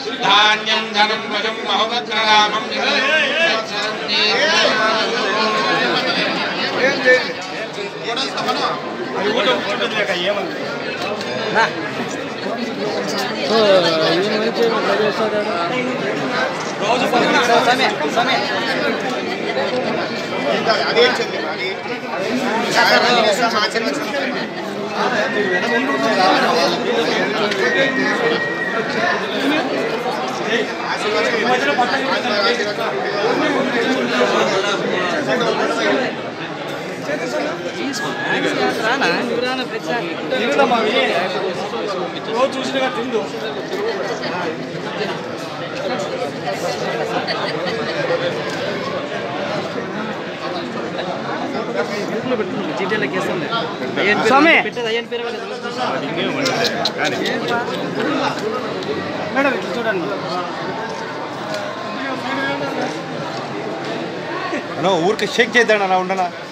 ధాన్యం ధనం భజం మహోదరామం రోజు చూసినగా తిందు స్వామి మేడం ఇట్లా చూడండి ఊరికి షేక్ చేద్దాం అలా ఉండనా